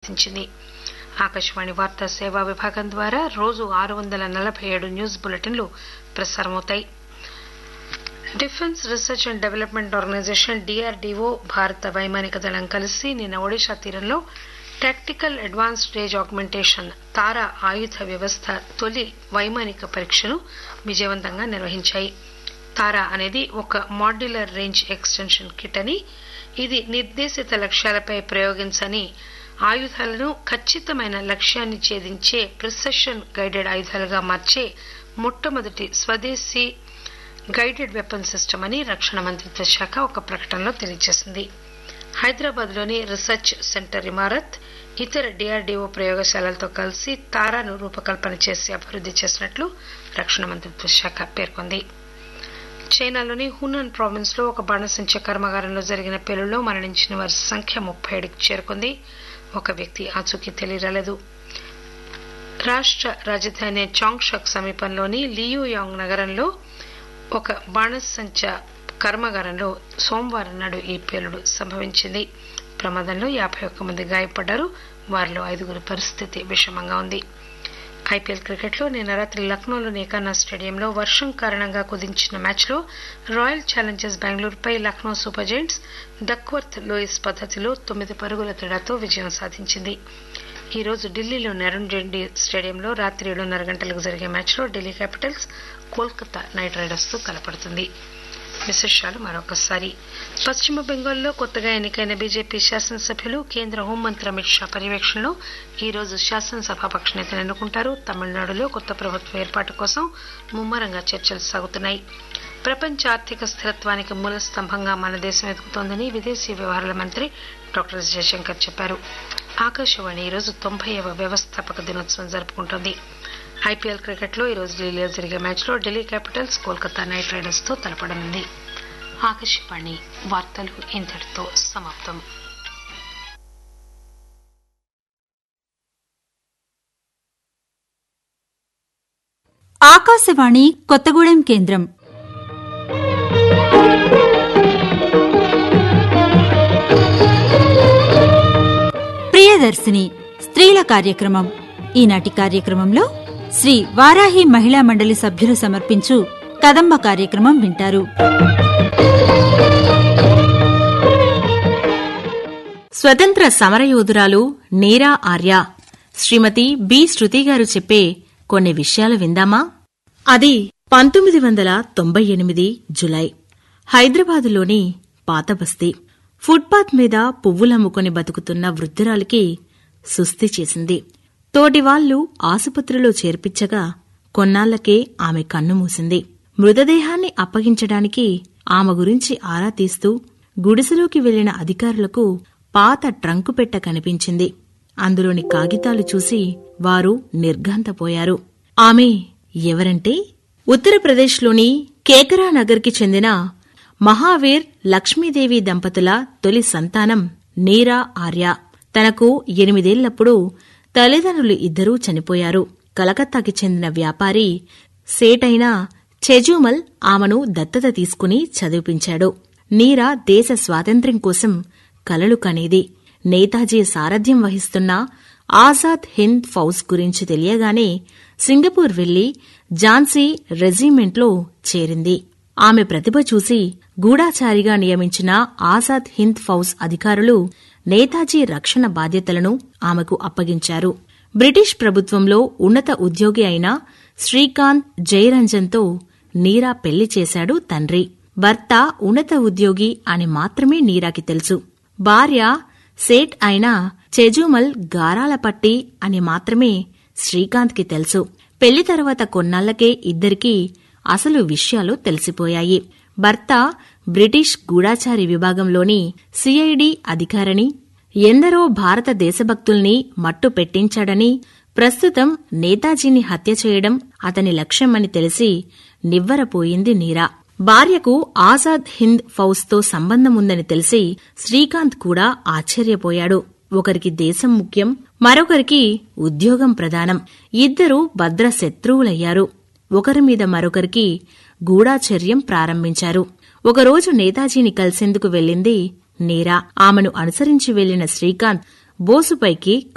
స్వాగతించింది ఆకాశవాణి వార్తా సేవా విభాగం ద్వారా రోజు ఆరు వందల నలభై ఏడు న్యూస్ బులెటిన్లు ప్రసారమవుతాయి defence research and development organisation DRDO భారత వైమానిక దళం కలిసి నిన్న ఒడిషా తీరంలో tactical advance stage augmentation TARA ఆయుధ వ్యవస్థ తొలి వైమానిక పరీక్షను విజయవంతంగా నిర్వహించాయి తారా అనేది ఒక మాడ్యులర్ రేంజ్ ఎక్స్టెన్షన్ కిట్ అని ఇది నిర్దేశిత లక్ష్యాలపై ప్రయోగించని ఆయుధాలను ఖచ్చితమైన లక్ష్యాన్ని ఛేదించే ప్రిసెషన్ గైడెడ్ ఆయుధాలుగా మార్చే మొట్టమొదటి స్వదేశీ గైడెడ్ వెపన్ సిస్టమ్ అని రక్షణ మంత్రిత్వ శాఖ ఒక ప్రకటనలో తెలియజేసింది హైదరాబాద్ లోని రీసెర్చ్ సెంటర్ ఇమారత్ ఇతర డిఆర్డీఓ ప్రయోగశాలలతో కలిసి తారాను రూపకల్పన చేసి అభివృద్ది చేసినట్లు రక్షణ మంత్రిత్వ శాఖ పేర్కొంది చైనాలోని హునాన్ ప్రావిన్స్ లో ఒక బాణసంచ కర్మాగారంలో జరిగిన పేలుళ్లో మరణించిన వారి సంఖ్య ముప్పై ఏడుకి చేరుకుంది ఒక వ్యక్తి ఆచూకీ తెలియరాలేదు రాష్ట రాజధాని చాంగ్షక్ సమీపంలోని లియూయాంగ్ నగరంలో ఒక బాణసంచ కర్మాగారంలో సోమవారం నాడు ఈ పేలుడు సంభవించింది ప్రమాదంలో యాభై ఒక్క మంది గాయపడ్డారు వారిలో ఐదుగురి పరిస్థితి విషమంగా ఉంది ఐపీఎల్ క్రికెట్లో నిన్న రాత్రి లక్నోలోని ఏకానా స్టేడియంలో వర్షం కారణంగా కుదించిన మ్యాచ్లో రాయల్ ఛాలెంజర్స్ బెంగళూరుపై Lucknow super giants Duckworth Lewis పద్దతిలో తొమ్మిది పరుగుల తేడాతో విజయం సాధించింది ఈ రోజు ఢిల్లీలోని అరుణ్ జైట్లీ స్టేడియంలో రాత్రి ఏడున్నర గంటలకు జరిగే మ్యాచ్లో Delhi capitals Kolkata knight riders తో తలపడుతుంది విశేషాలు మరొకసారి పశ్చిమ బెంగాల్లో కొత్తగా ఎన్నికైన బీజేపీ శాసనసభ్యులు కేంద్ర హోంమంత్రి అమిత్ షా పర్యవేక్షణలో ఈ రోజు శాసనసభాపక్ష నేతను ఎన్నుకుంటారు తమిళనాడులో కొత్త ప్రభుత్వ ఏర్పాటు కోసం ముమ్మరంగా చర్చలు సాగుతున్నాయి ప్రపంచ ఆర్థిక స్థిరత్వానికి మూల స్తంభంగా మన దేశం ఎదుగుతోందని విదేశీ వ్యవహారాల మంత్రి డాక్టర్ ఎస్ జయశంకర్ చెప్పారు ఆకాశవాణి ఈరోజు తొంభైవ వ్యవస్థాపక దినోత్సవం జరుపుకుంటోంది ఐపీఎల్ క్రికెట్లో ఈరోజు ఢిల్లీలో జరిగే మ్యాచ్లో Delhi capitals Kolkata knight riders తో తలపడనుంది ఆకాశవాణి వార్తలు ఇంతటితో సమాప్తం ఆకాశవాణి కొత్తగూడెం కేంద్రం ప్రియదర్శిని స్త్రీల కార్యక్రమం ఈనాటి కార్యక్రమంలో శ్రీ వారాహి మహిళా మండలి సభ్యులు సమర్పించు కదంబ కార్యక్రమం వింటారు స్వతంత్ర సమరయోధురాలు నీరా ఆర్య శ్రీమతి బి శృతి గారు చెప్పే కొన్ని విషయాలు విందామా అది పంతొమ్మిది వందల తొంభై ఎనిమిది జులై హైదరాబాదులోని పాత బస్తీ ఫుట్పాత్ మీద పువ్వులమ్ముకొని బతుకుతున్న వృద్ధురాలికి సుస్థి చేసింది తోటివాళ్లు ఆసుపత్రిలో చేర్పించగా కొన్నాళ్లకే ఆమె కన్ను మూసింది మృతదేహాన్ని అప్పగించడానికి ఆమె గురించి ఆరా తీస్తూ గుడిసెలోకి వెళ్లిన అధికారులకు పాత ట్రంకు పెట్ట కనిపించింది అందులోని కాగితాలు చూసి వారు నిర్ఘాంతపోయారు ఆమె ఎవరంటే ఉత్తరప్రదేశ్లోని కేకరా నగర్కి చెందిన మహావీర్ లక్ష్మీదేవి దంపతుల తొలి సంతానం నీరా ఆర్య తనకు ఎనిమిదేళ్లప్పుడు తల్లిదండ్రులు ఇద్దరూ చనిపోయారు కలకత్తాకి చెందిన వ్యాపారి సేటైన చెజూమల్ ఆమెను దత్తత తీసుకుని చదివిపించాడు నీరా దేశ స్వాతంత్ర్యం కోసం కలలు కనేది నేతాజీ సారథ్యం వహిస్తున్న ఆజాద్ హింద్ ఫౌజ్ గురించి తెలియగానే సింగపూర్ వెళ్లి ఝాన్సీ రెజిమెంట్లో చేరింది ఆమె ప్రతిభ చూసి గూఢాచారిగా నియమించిన ఆజాద్ హింద్ ఫౌజ్ అధికారులు నేతాజీ రక్షణ బాధ్యతలను ఆమెకు అప్పగించారు బ్రిటిష్ ప్రభుత్వంలో ఉన్నత ఉద్యోగి అయిన శ్రీకాంత్ జయరంజన్తో నీరా పెళ్లి చేశాడు తండ్రి భర్త ఉన్నత ఉద్యోగి అని మాత్రమే నీరాకి తెలుసు భార్య సేట్ అయిన చెజుమల్ గారాల పట్టి అని మాత్రమే శ్రీకాంత్కి తెలుసు పెళ్లి తర్వాత కొన్నాళ్లకే ఇద్దరికీ అసలు విషయాలు తెలిసిపోయాయి భర్త బ్రిటిష్ గూఢాచారి విభాగంలోని సిఐడి అధికారిని ఎందరో భారత దేశభక్తుల్ని మట్టు పెట్టించాడని ప్రస్తుతం నేతాజీని హత్య చేయడం అతని లక్ష్యమని తెలిసి నివ్వరపోయింది నీరా భార్యకు ఆజాద్ హింద్ ఫౌజ్తో సంబంధముందని తెలిసి శ్రీకాంత్ కూడా ఆశ్చర్యపోయాడు ఒకరికి దేశం ముఖ్యం మరొకరికి ఉద్యోగం ప్రధానం ఇద్దరూ భద్ర శత్రువులయ్యారు ఒకరి మీద మరొకరికి గూఢాచర్యం ప్రారంభించారు ఒకరోజు నేతాజీని కలిసేందుకు వెళ్ళింది నీరా ఆమెను అనుసరించి వెళ్లిన శ్రీకాంత్ బోసుపైకి